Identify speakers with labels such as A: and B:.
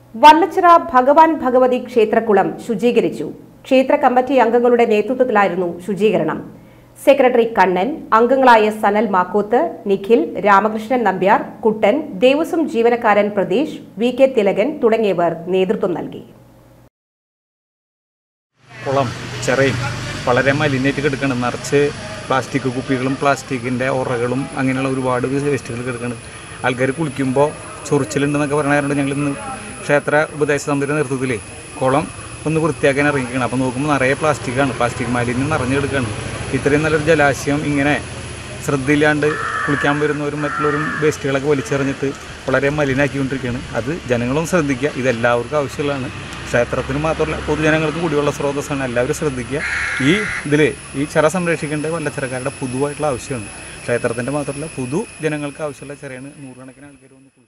A: വല്ലച്ചിറ ഭഗവാൻ ഭഗവതി ക്ഷേത്രക്കുളം ശുചീകരിച്ചു ക്ഷേത്ര കമ്മിറ്റി അംഗങ്ങളുടെ നേതൃത്വത്തിലായിരുന്നു ശുചീകരണം സെക്രട്ടറി കണ്ണൻ അംഗങ്ങളായ സനൽ മാക്കോത്ത് നിഖിൽ രാമകൃഷ്ണൻ നമ്പ്യാർ കുട്ടൻ ദേവസ്വം ജീവനക്കാരൻ പ്രതീഷ് വി കെ തിലകൻ തുടങ്ങിയവർ നേതൃത്വം നൽകി
B: കുളം ചിറയും വളരെ മലിനമായിട്ട് കിടക്കണം നിറച്ച് പ്ലാസ്റ്റിക് കുപ്പികളും പ്ലാസ്റ്റിക്കിൻ്റെ ഉറകളും അങ്ങനെയുള്ള ഒരുപാട് വേസ്റ്റുകൾ കിടക്കണം ആൾക്കാർ കുളിക്കുമ്പോൾ ചൊറിച്ചിലുണ്ടെന്നൊക്കെ പറഞ്ഞാൽ ഞങ്ങൾ ഇന്ന് ക്ഷേത്ര ഉപദേശ സമിതിയുടെ നേതൃത്വത്തിൽ കുളം ഒന്ന് വൃത്തിയാക്കാൻ ഇറങ്ങിക്കണം അപ്പോൾ നോക്കുമ്പോൾ നിറയെ പ്ലാസ്റ്റിക്കാണ് പ്ലാസ്റ്റിക് മാലിന്യം നിറഞ്ഞു കിടക്കുകയാണ് ഇത്രയും നല്ലൊരു ജലാശയം ഇങ്ങനെ ശ്രദ്ധയില്ലാണ്ട് കുളിക്കാൻ വരുന്നവരും മറ്റുള്ളവരും വേസ്റ്റുകളൊക്കെ വലിച്ചെറിഞ്ഞിട്ട് വളരെ മലിനാക്കിക്കൊണ്ടിരിക്കുകയാണ് അത് ജനങ്ങളും ശ്രദ്ധിക്കുക ഇതെല്ലാവർക്കും ആവശ്യമുള്ളതാണ് ക്ഷേത്രത്തിന് മാത്രമല്ല പൊതുജനങ്ങൾക്ക് കുടിവെള്ള സ്രോതസ്സാണ് എല്ലാവരും ശ്രദ്ധിക്കുക ഈ ഇതിൽ ഈ ചിറ സംരക്ഷിക്കേണ്ട വല്ലച്ചിറക്കാരുടെ പൊതുവായിട്ടുള്ള ആവശ്യമാണ് ക്ഷേത്രത്തിൻ്റെ മാത്രമല്ല പൊതു ജനങ്ങൾക്ക് ആവശ്യമുള്ള ചിറയാണ് നൂറുകണക്കിന് ആൾക്കാർ വന്ന്